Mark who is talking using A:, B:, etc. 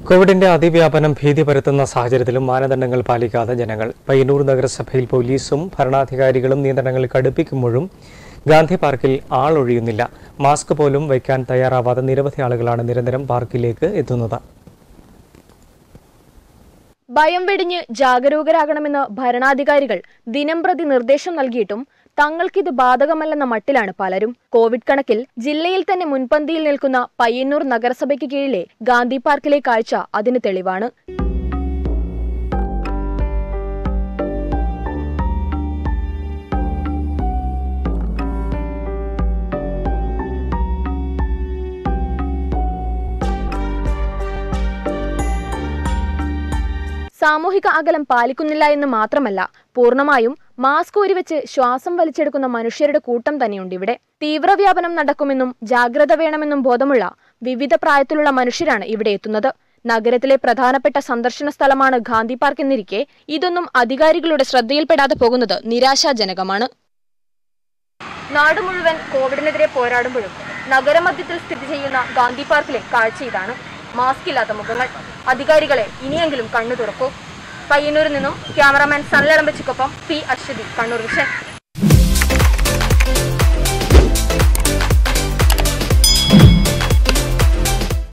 A: കോവിഡിന്റെ അതിവ്യാപനം ഭീതി പരത്തുന്ന സാഹചര്യത്തിലും മാനദണ്ഡങ്ങൾ പാലിക്കാതെ ജനങ്ങൾ പയ്യന്നൂർ നഗരസഭയിൽ പോലീസും ഭരണാധികാരികളും നിയന്ത്രണങ്ങൾ കടുപ്പിക്കുമ്പോഴും ഗാന്ധി പാർക്കിൽ ആളൊഴിയുന്നില്ല മാസ്ക് പോലും വയ്ക്കാൻ തയ്യാറാവാത്ത നിരവധി ആളുകളാണ് നിരന്തരം പാർക്കിലേക്ക് എത്തുന്നത്
B: ഭയം വെടിഞ്ഞ് ജാഗരൂകരാകണമെന്ന് ഭരണാധികാരികൾ ദിനംപ്രതി നിർദ്ദേശം നൽകിയിട്ടും തങ്ങൾക്കിത് ബാധകമല്ലെന്ന മട്ടിലാണ് പലരും കോവിഡ് കണക്കിൽ ജില്ലയിൽ തന്നെ മുൻപന്തിയിൽ നിൽക്കുന്ന പയ്യന്നൂർ നഗരസഭയ്ക്ക് കീഴിലെ ഗാന്ധി പാർക്കിലെ കാഴ്ച അതിന് തെളിവാണ് സാമൂഹിക അകലം പാലിക്കുന്നില്ല എന്ന് മാത്രമല്ല പൂർണ്ണമായും മാസ്ക് ഊരിവെച്ച് ശ്വാസം വലിച്ചെടുക്കുന്ന മനുഷ്യരുടെ കൂട്ടം തന്നെയുണ്ട് ഇവിടെ തീവ്രവ്യാപനം നടക്കുമെന്നും ജാഗ്രത വേണമെന്നും ബോധമുള്ള വിവിധ പ്രായത്തിലുള്ള മനുഷ്യരാണ് ഇവിടെ എത്തുന്നത് നഗരത്തിലെ പ്രധാനപ്പെട്ട സന്ദർശന സ്ഥലമാണ് ഗാന്ധി പാർക്ക് എന്നിരിക്കെ ഇതൊന്നും അധികാരികളുടെ ശ്രദ്ധയിൽപ്പെടാതെ പോകുന്നത് നിരാശാജനകമാണ് നാട് മുഴുവൻ കോവിഡിനെതിരെ പോരാടുമ്പോഴും നഗരമധ്യത്തിൽ സ്ഥിതി ചെയ്യുന്ന ഗാന്ധി പാർക്കിലെ കാഴ്ച ഇതാണ് മാസ്ക് ഇല്ലാത്ത മുഖങ്ങൾ അധികാരികളെ ഇനിയെങ്കിലും കണ്ണു തുറക്കൂ പയ്യന്നൂരിൽ നിന്നും ക്യാമറാമാൻ സനലടമ്പച്ചിക്കൊപ്പം പി അശ്വതി കണ്ണൂർ വിഷൻ